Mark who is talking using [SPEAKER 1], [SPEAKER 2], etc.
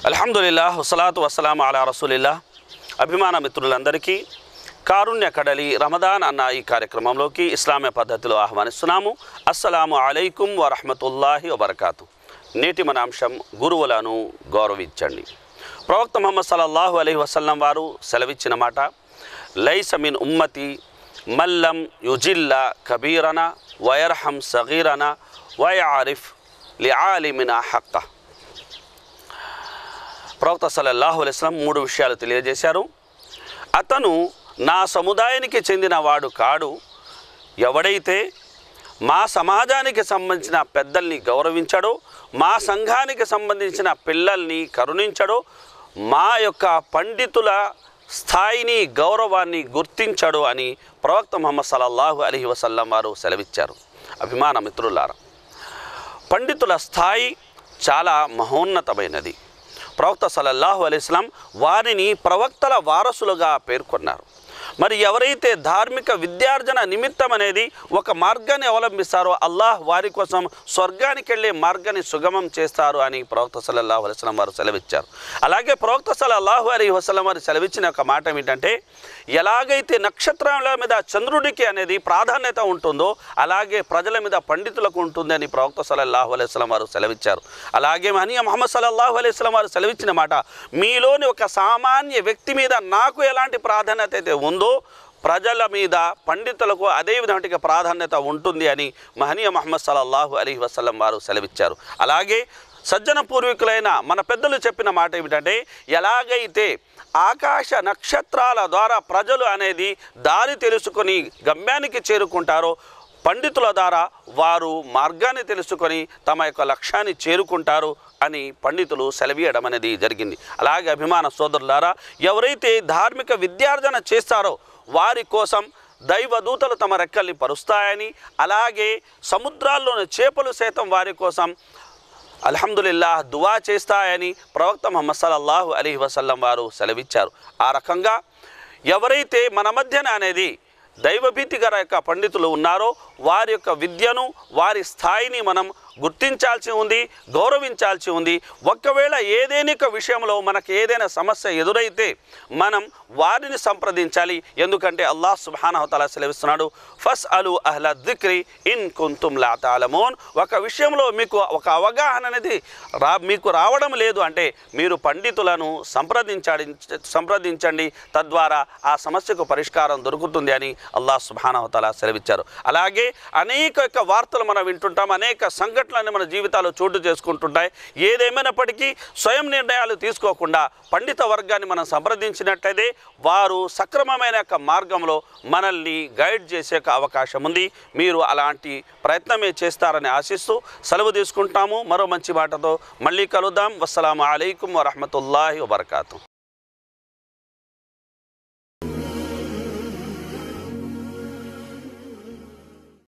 [SPEAKER 1] అల్హమ్దుల్లా వసలాతు వసలాం అలా రసూలిల్లా అభిమాన మిత్రులందరికీ కారుణ్య కడలి రమదాన్ అన్న ఈ కార్యక్రమంలోకి ఇస్లామీయ పద్ధతిలో ఆహ్వానిస్తున్నాము అస్సలాము అలైకుం వరహమతుల్లాహి వబర్కాతు నేటి మన అంశం గురువులను గౌరవించండి ప్రవక్త ముహమ్మద్ సల్లల్లాహు అలైహి వసల్లం వారు సెలవిచ్చిన మాట లైస మిన్ ఉమ్మతి మల్లం యుజిల్ల కబీరన వయర్హం సగీరన వయారిఫ్ లిఆలిమిన హక్క ప్రవక్త సల్లల్లాహు అలైస్లం మూడు విషయాలు తెలియజేశారు అతను నా సముదాయానికి చెందిన వాడు కాడు ఎవడైతే మా సమాజానికి సంబంధించిన పెద్దల్ని గౌరవించడో మా సంఘానికి సంబంధించిన పిల్లల్ని కరుణించడో మా యొక్క పండితుల స్థాయిని గౌరవాన్ని గుర్తించడు అని ప్రవక్త ముహమ్మద్ సల్లల్లాహు అలీ వసల్లం వారు సెలవిచ్చారు అభిమాన మిత్రులారా పండితుల స్థాయి చాలా మహోన్నతమైనది ప్రవక్త సల్లల్లాహు అలైస్లాం వారిని ప్రవక్తల వారసులుగా పేర్కొన్నారు మరి ఎవరైతే ధార్మిక విద్యార్జన నిమిత్తం అనేది ఒక మార్గాన్ని అవలంబిస్తారో అల్లాహ్ వారి కోసం స్వర్గానికి వెళ్ళే మార్గాన్ని సుగమం చేస్తారు అని ప్రవక్త సల్లల్లాహు అలైస్లాం వారు సెలవిచ్చారు అలాగే ప్రవక్త సల్లల్లాహు అలీ వసలం వారు సెలవిచ్చిన ఒక మాట ఏమిటంటే ఎలాగైతే నక్షత్రాల మీద చంద్రుడికి అనేది ప్రాధాన్యత ఉంటుందో అలాగే ప్రజల మీద పండితులకు ఉంటుంది అని ప్రవక్త సల్లల్లాహు అలైస్లాం వారు సెలవిచ్చారు అలాగే మహనీయ మహమ్మద్ సల్లల్లాహు అలైస్లాం వారు సెలవిచ్చిన మాట మీలోని ఒక సామాన్య వ్యక్తి మీద నాకు ఎలాంటి ప్రాధాన్యత అయితే ఉందో ప్రజల మీద పండితులకు అదే విధమైన ప్రాధాన్యత ఉంటుంది అని మహనీయ మహమ్మద్ సల్లల్లాహు అలీ వసల్లం వారు సెలవిచ్చారు అలాగే సజ్జన పూర్వీకులైన మన పెద్దలు చెప్పిన మాట ఏమిటంటే ఎలాగైతే ఆకాశ నక్షత్రాల ద్వారా ప్రజలు అనేది దారి తెలుసుకొని గమ్యానికి చేరుకుంటారో పండితుల ద్వారా వారు మార్గాన్ని తెలుసుకొని తమ యొక్క లక్ష్యాన్ని చేరుకుంటారు అని పండితులు సెలవీయడం అనేది జరిగింది అలాగే అభిమాన సోదరులారా ఎవరైతే ధార్మిక విద్యార్జన చేస్తారో వారి కోసం దైవదూతలు తమ రెక్కల్ని పరుస్తాయని అలాగే సముద్రాల్లోని చేపలు సైతం వారి కోసం అల్హమ్దుల్లా దువా చేస్తాయని ప్రవక్త ముహమ్మద్ సల్లల్లాహు అలీ వసల్లం వారు సెలవిచ్చారు ఆ రకంగా ఎవరైతే మన మధ్యన అనేది దైవభీతి గల యొక్క పండితులు ఉన్నారో వారి యొక్క విద్యను వారి స్థాయిని మనం గుర్తించాల్సి ఉంది గౌరవించాల్సి ఉంది ఒకవేళ ఏదైనా ఒక విషయంలో మనకు ఏదైనా సమస్య ఎదురైతే మనం వారిని సంప్రదించాలి ఎందుకంటే అల్లాహ్ సుబానహతల సెలవిస్తున్నాడు ఫస్ అలు అహ్ల దిక్రి ఇన్ కుంతుం లా తాలమోన్ ఒక విషయంలో మీకు ఒక అవగాహన అనేది రా మీకు రావడం లేదు అంటే మీరు పండితులను సంప్రదించాడి సంప్రదించండి తద్వారా ఆ సమస్యకు పరిష్కారం దొరుకుతుంది అని అల్లాహ్ సుబానహతల సెలవిచ్చారు అలాగే అనేక యొక్క వార్తలు మనం వింటుంటాం అనేక సంఘటనలు మన జీవితాలు చోటు చేసుకుంటుంటాయి ఏదేమైనప్పటికీ స్వయం నిర్ణయాలు తీసుకోకుండా పండిత వర్గాన్ని మనం సంప్రదించినట్లయితే వారు సక్రమమైన యొక్క మార్గంలో మనల్ని గైడ్ చేసే యొక్క అవకాశం ఉంది మీరు అలాంటి ప్రయత్నమే చేస్తారని ఆశిస్తూ సెలవు తీసుకుంటాము మరో మంచి మాటతో మళ్ళీ కలుద్దాం వస్సలాము అలైకుం వరహమతుల్లాహి వబర్కాతు